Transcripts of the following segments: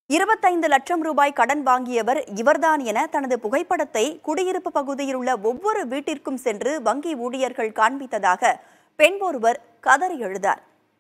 இருபத்தைந்து லட்சம் ரூபாய் கடன் வாங்கியவர் இவர்தான் என தனது புகைப்படத்தை குடியிருப்பு பகுதியில் உள்ள ஒவ்வொரு வீட்டிற்கும் சென்று வங்கி ஊழியர்கள் காண்பித்ததாக பெண் ஒருவர் கதறி எழுதார்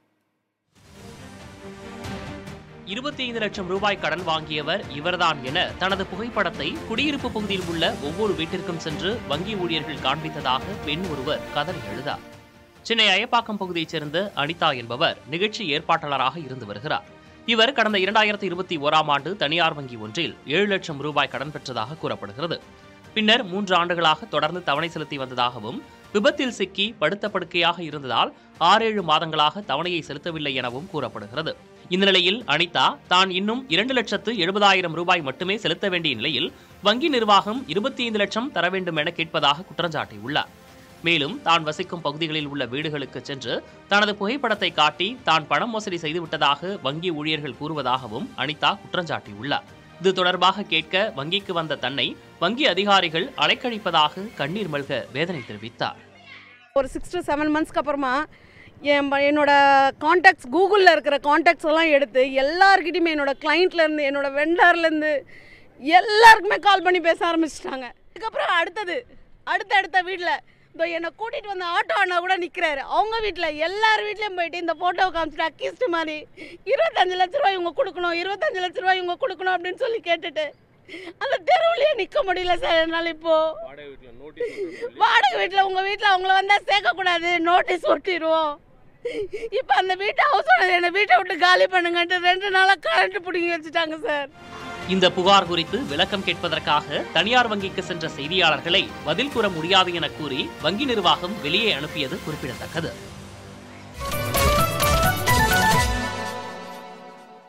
இருபத்தி ஐந்து லட்சம் ரூபாய் கடன் வாங்கியவர் இவர்தான் என தனது புகைப்படத்தை குடியிருப்பு பகுதியில் உள்ள ஒவ்வொரு வீட்டிற்கும் சென்று வங்கி ஊழியர்கள் காண்பித்ததாக பெண் ஒருவர் கதறி எழுதார் சென்னை அயப்பாக்கம் பகுதியைச் சேர்ந்த அனிதா என்பவர் நிகழ்ச்சி ஏற்பாட்டாளராக இருந்து வருகிறார் இவர் கடந்த இரண்டாயிரத்தி இருபத்தி ஓராம் ஆண்டு தனியார் வங்கி ஒன்றில் ஏழு லட்சம் ரூபாய் கடன் பெற்றதாக கூறப்படுகிறது பின்னர் மூன்று ஆண்டுகளாக தொடர்ந்து தவணை செலுத்தி வந்ததாகவும் விபத்தில் சிக்கி படுத்த படுக்கையாக இருந்ததால் ஆறேழு மாதங்களாக தவணையை செலுத்தவில்லை எனவும் கூறப்படுகிறது இந்த நிலையில் அனிதா தான் இன்னும் இரண்டு லட்சத்து எழுபதாயிரம் ரூபாய் மட்டுமே செலுத்த வேண்டிய நிலையில் வங்கி நிர்வாகம் இருபத்தி ஐந்து லட்சம் தர வேண்டும் என கேட்பதாக குற்றஞ்சாட்டியுள்ளார் மேலும் தான் வசிக்கும் பகுதிகளில் உள்ள வீடுகளுக்கு சென்று தனது புகைப்படத்தை காட்டி தான் பணம் மோசடி செய்துவிட்டதாக வங்கி ஊழியர்கள் கூறுவதாகவும் அனிதா குற்றஞ்சாட்டியுள்ளார் இது தொடர்பாக கேட்க வங்கிக்கு வந்த தன்னை வங்கி அதிகாரிகள் அலைக்கழிப்பதாக கண்ணீர் மல்க வேதனை தெரிவித்தார் ஒரு சிக்ஸ் டு செவன் மந்த்ஸ்க்கு அப்புறமா என் ப- என்னோட காண்டாக்ட்ஸ் கூகுளில் இருக்கிற காண்டாக்ட்ஸ் எல்லாம் எடுத்து எல்லாருக்கிட்டையுமே என்னோட கிளைண்ட்லேருந்து என்னோட வெண்டர்லேருந்து எல்லாருக்குமே கால் பண்ணி பேச ஆரம்பிச்சிட்டாங்க அதுக்கப்புறம் அடுத்தது அடுத்த அடுத்த வீட்டில் இதோ என்னை கூட்டிகிட்டு வந்த ஆட்டோ அண்ணா கூட நிற்கிறாரு அவங்க வீட்டில் எல்லார் வீட்லேயும் போயிட்டு இந்த ஃபோட்டோவை காமிச்சிட்டு அக்கிஸ்ட் மாதிரி இருபத்தஞ்சு லட்ச ரூபாய் இவங்க கொடுக்கணும் இருபத்தஞ்சு லட்ச ரூபாய் இவங்க கொடுக்கணும் அப்படின்னு சொல்லி கேட்டுட்டு அந்த தெருவுலயே நிற்க முடியல சார் என்னால் இப்போது வாடகை வீட்டில் உங்கள் வீட்டில் அவங்கள வந்தால் சேர்க்கக்கூடாது நோட்டீஸ் ஒட்டிடுவோம் இப்போ அந்த வீட்டை ஹவுஸ் ஓனர் என்னை வீட்டை விட்டு காலி பண்ணுங்கன்ட்டு ரெண்டு நாளாக கரண்ட் பிடிங்கி வச்சுட்டாங்க சார் இந்த புகார் குறித்து விளக்கம் கேட்பதற்காக தனியார் வங்கிக்கு சென்ற செய்தியாளர்களை பதில் கூற முடியாது என கூறி வங்கி நிர்வாகம் வெளியே அனுப்பியது குறிப்பிடத்தக்கது